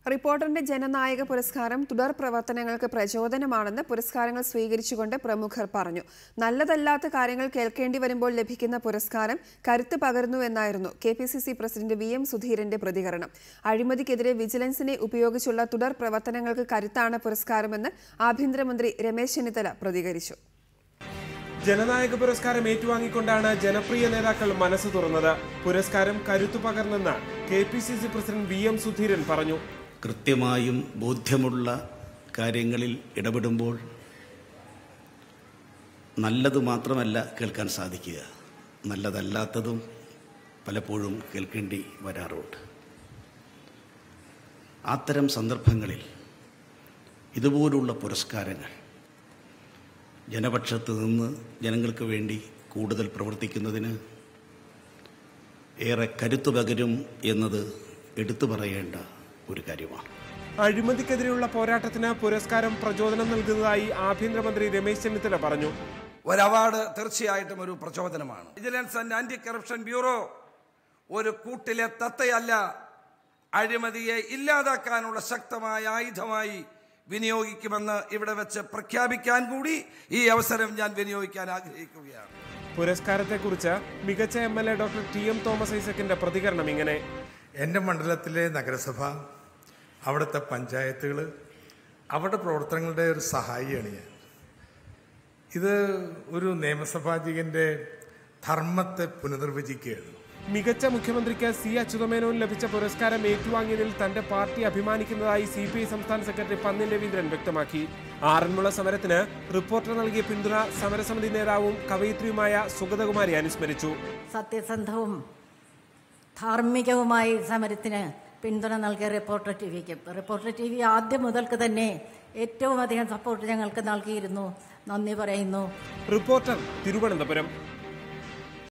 റിപ്പോർട്ടറിന്റെ ജനനായക പുരസ്കാരം തുടർ പ്രവർത്തനങ്ങൾക്ക് പ്രചോദനമാണെന്ന് പുരസ്കാരങ്ങൾ സ്വീകരിച്ചുകൊണ്ട് പ്രമുഖർ പറഞ്ഞു നല്ലതല്ലാത്ത കാര്യങ്ങൾ കേൾക്കേണ്ടി വരുമ്പോൾ ലഭിക്കുന്ന പുരസ്കാരം കരുത്ത് പകരുന്നുവെന്നായിരുന്നു K P C C president V M സുധീരന്റെ പ്രതികരണം അഴിമതിക്കെതിരെ വിജിലൻസിനെ ഉപയോഗിച്ചുള്ള തുടർ പ്രവർത്തനങ്ങൾക്ക് കരുത്താണ് പുരസ്കാരമെന്ന് ആഭ്യന്തരമന്ത്രി രമേശ് ചെന്നിത്തല പ്രതികരിച്ചു ജനനായക പുരസ്കാരം ഏറ്റുവാങ്ങിക്കൊണ്ടാണ് ജനപ്രിയ നേതാക്കൾ മനസ്സ് തുറന്നത് പുരസ്കാരം കരുത്തു പകർന്നെന്ന് K P C C president V M Sudheeran പറഞ്ഞു കൃത്യമായും ബോധ്യമുള്ള കാര്യങ്ങളിൽ ഇടപെടുമ്പോൾ നല്ലത് മാത്രമല്ല കേൾക്കാൻ സാധിക്കുക നല്ലതല്ലാത്തതും പലപ്പോഴും കേൾക്കേണ്ടി വരാറുണ്ട് അത്തരം സന്ദർഭങ്ങളിൽ ഇതുപോലുള്ള പുരസ്കാരങ്ങൾ ജനപക്ഷത്ത് നിന്ന് ജനങ്ങൾക്ക് വേണ്ടി കൂടുതൽ പ്രവർത്തിക്കുന്നതിന് ഏറെ കരുത്തു പകരും എന്നത് എടുത്തു പറയേണ്ട ഒരു കാര്യമാണ് അഴിമതിക്കെതിരെയുള്ള പോരാട്ടത്തിന് പുരസ്കാരം പ്രചോദനം നൽകുന്നതായി ആഭ്യന്തരമന്ത്രി രമേശ് ചെന്നിത്തല പറഞ്ഞു ഒരു അവാർഡ് തീർച്ചയായിട്ടും ഒരു പ്രചോദനമാണ് vigilance and anti corruption bureau ഒരു കൂട്ടിലെ തത്തയല്ല അഴിമതിയെ ഇല്ലാതാക്കാനുള്ള ശക്തമായ ആയുധമായി വിനിയോഗിക്കുമെന്ന് ഇവിടെ വെച്ച് പ്രഖ്യാപിക്കാൻ കൂടി ഈ അവസരം ഞാൻ വിനിയോഗിക്കാൻ ആഗ്രഹിക്കുകയാണ് പുരസ്കാരത്തെക്കുറിച്ച് മികച്ച M L A doctor T M Thomas ഐസക്കിന്റെ പ്രതികരണം ഇങ്ങനെ എൻ്റെ മണ്ഡലത്തിലെ നഗരസഭ അവിടുത്തെ പഞ്ചായത്തുകൾ അവരുടെ പ്രവർത്തനങ്ങളുടെ ഒരു സഹായിയാണ് ഞാൻ ഇത് ഒരു നിയമസഭാജികൻ്റെ ധർമ്മത്തെ പുനർനിർവചിക്കുകയാണ് മികച്ച മുഖ്യമന്ത്രിക്ക് സി അച്യുതമേനോൻ ലഭിച്ച പുരസ്കാരം ഏറ്റുവാങ്ങിയതിൽ തന്റെ പാർട്ടി അഭിമാനിക്കുന്നതായി സി പി ഐ സംസ്ഥാന സെക്രട്ടറി പന്നിൻ രവീന്ദ്രൻ വ്യക്തമാക്കി ആറന്മുള സമരത്തിന് റിപ്പോർട്ടർ നൽകിയ പിന്തുണ സമരസമിതി നേതാവും കവയിത്രിയുമായ സുഗതകുമാരി അനുസ്മരിച്ചു സത്യസന്ധവും ധാർമ്മികവുമായി സമരത്തിന് പിന്തുണ നൽകിയ റിപ്പോർട്ടർ ടി വിക്ക് റിപ്പോർട്ടർ ടി വി ആദ്യം മുതൽക്ക് തന്നെ ഏറ്റവും അധികം സപ്പോർട്ട് ഞങ്ങൾക്ക് നൽകിയിരുന്നു നന്ദി പറയുന്നു റിപ്പോർട്ടർ തിരുവനന്തപുരം